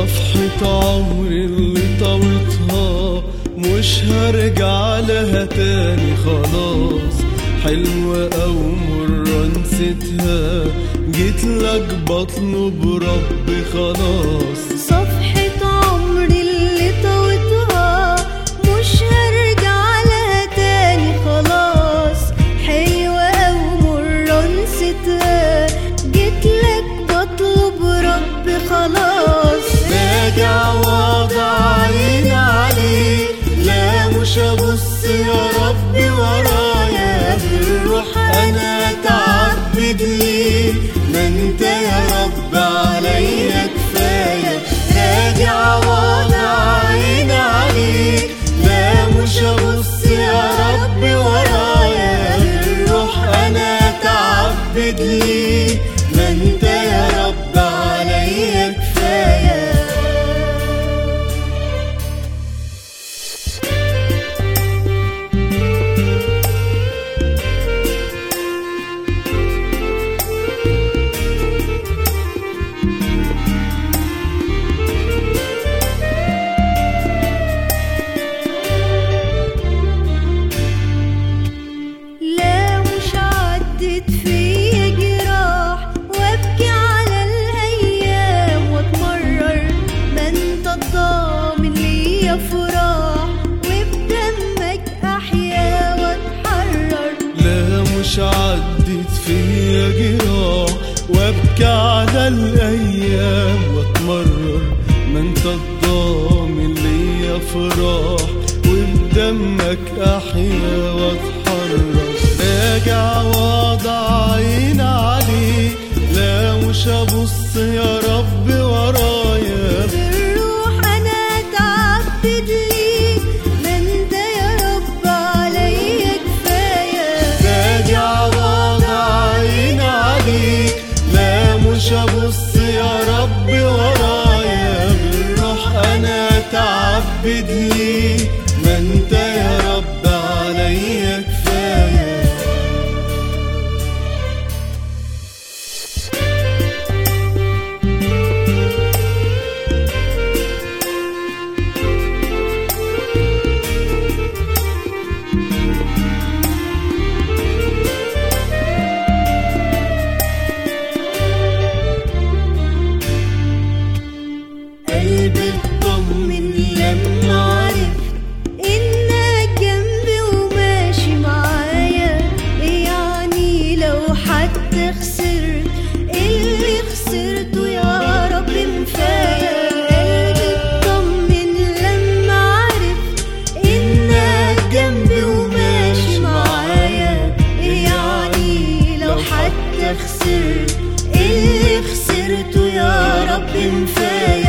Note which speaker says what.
Speaker 1: صفحة عمري اللي طويتها مش هرجع لها تاني خلاص حلوة أو مرة نسيتها جيت لك بطلب ربي خلاص
Speaker 2: صفحة عمري اللي طويتها مش هرجع لها تاني خلاص حلوة أو مرة نسيتها جيتلك بطلب ربي خلاص
Speaker 1: راجع واضع عيني عليك لا مش هبص يا ربي ورايا بالروح انا اتعبد ليك ما انت يا رب عليا كفايه راجع واضع عيني عليك لا مش هبص يا ربي ورايا بالروح انا اتعبد ليك ما انت يا رب عليا كفايه
Speaker 2: لا مش عدت فيا جراح وابكي على الايام واتمرر ما انت الضامن ليا فراح وبدمك احيا واتحرر
Speaker 1: لا مش عدت فيا جراح وابكي على الايام واتمرر ما انت الضامن ليا فراح وبدمك احيا واتحرر راجع واضع عين عليك لا مش هبص يا رب ورايا
Speaker 2: بالروح انا اتعبد ليك ما انت يا رب عليا كفايه
Speaker 1: راجع واضع عين عليك لا مش هبص يا رب ورايا بالروح انا اتعبد ليك ما انت يا رب عليا كفايه
Speaker 2: قلبي اطمن لما عرفت انك جنبي وماشي معايا إيه يعني لو حتى خسرت اللي خسرته يا رب كفايه قلبي اطمن لما عرفت انك جنبي وماشي معايا إيه يعني لو حتى خسرت اللي خسرته يا رب كفايه